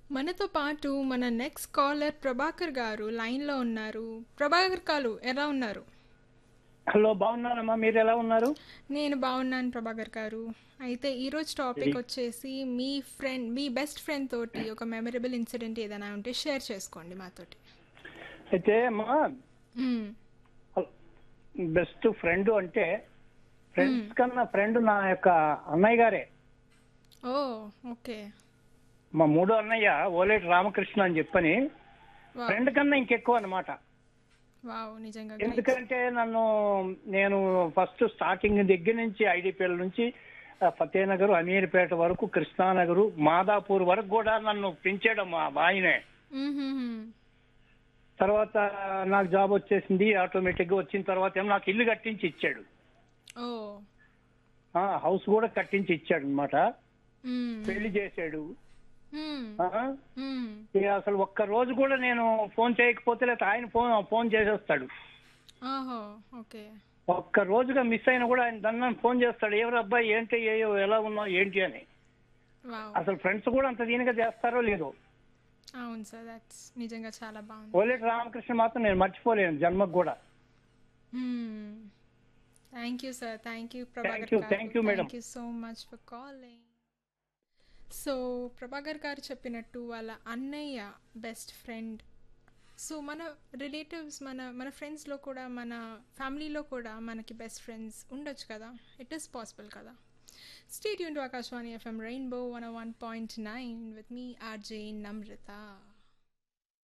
మనతో పాటు మన నెక్స్ట్ కాలర్ ప్రభాకర్ గారు లైన్లో ఉన్నారు ప్రభాకర్ కాలు ఎలా ఉన్నారు హలో బాగున్నానమ్మా మీరు ఎలా ఉన్నారు నేను బాగున్నాను ప్రభాకర్ గారు అయితే ఈరోజు టాపిక్ వచ్చేసి మీ ఫ్రెండ్ మీ బెస్ట్ ఫ్రెండ్ తోటి ఒక మెమరబుల్ ఇన్సిడెంట్ ఏదైనా ఉంటే షేర్ చేసుకోండి మాతోటి అయితే అమ్మా మ్మ్. బెస్ట్ ఫ్రెండ్ అంటే ఫ్రెండ్స్ కన్నా ఫ్రెండ్ నా యొక్క అన్నయ్య గారే ఓ ఓకే మా మూడో అన్నయ్య ఓలేటి రామకృష్ణ అని చెప్పని వావ్ ఫ్రెండ్ కన్నా ఇంకెక్కువ అన్నమాట వావ్ నిజంగా great. ఎందుకంటే నన్ను నేను ఫస్ట్ స్టార్టింగ్ దగ్గర నుంచి ఐడిపిఎల్ నుంచి ఆ, ఫతేనగర్ అమీర్పేట వరకు కృష్ణానగర్ మాదాపూర్ వరకు కూడా నన్ను పెంచాడు మా ఆయనే మ్మ్హ్మ్. తర్వాత నాకు జాబ్ వచ్చేసింది ఆటోమేటిక్ గా వచ్చిన తర్వాత ఏమో నాకు ఇల్లు కట్టించి ఇచ్చాడు ఓ ఆ, హౌస్ కూడా కట్టించి ఇచ్చాడు అనమాట మ్మ్. పెళ్లి చేశాడు మ్మ్. ఆ, మ్మ్. ఇక అసలు ఒక్క రోజు కూడా నేను ఫోన్ చేయకపోతే లేకపోతే ఆయన ఫోన్ ఫోన్ చేసేస్తాడు ఓహో ఓకే ఒక్క రోజుగా మిస్ అయినా కూడా ఆయన దన్న ఫోన్ చేస్తాడు ఎవరు అబ్బాయి ఏంటి ఏ ఎలా ఉన్నావు ఏంటి అని వావ్ అసలు ఫ్రెండ్స్ కూడా అంత దీనిగా చేస్తారో లేదో అవును సార్ దట్స్ నిజంగా చాలా బాగుంది ఓలేటి రామకృష్ణ మాత్రం నేను మర్చిపోలేను జన్మకు కూడా thank you sir thank you Thank Prabhakar you, thank you, madam. Thank you so much for calling so Prabhakar గారు చెప్పినట్టు వాళ్ళ అన్నయ్య బెస్ట్ ఫ్రెండ్ సో మన రిలేటివ్స్ మన మన ఫ్రెండ్స్లో కూడా మన ఫ్యామిలీలో కూడా మనకి బెస్ట్ ఫ్రెండ్స్ ఉండొచ్చు కదా ఇట్ ఈస్ పాసిబుల్ కదా స్టేట్ యూన్ to Akashvani FM rainbow one one point nine with మీ ఆర్జే నమ్రత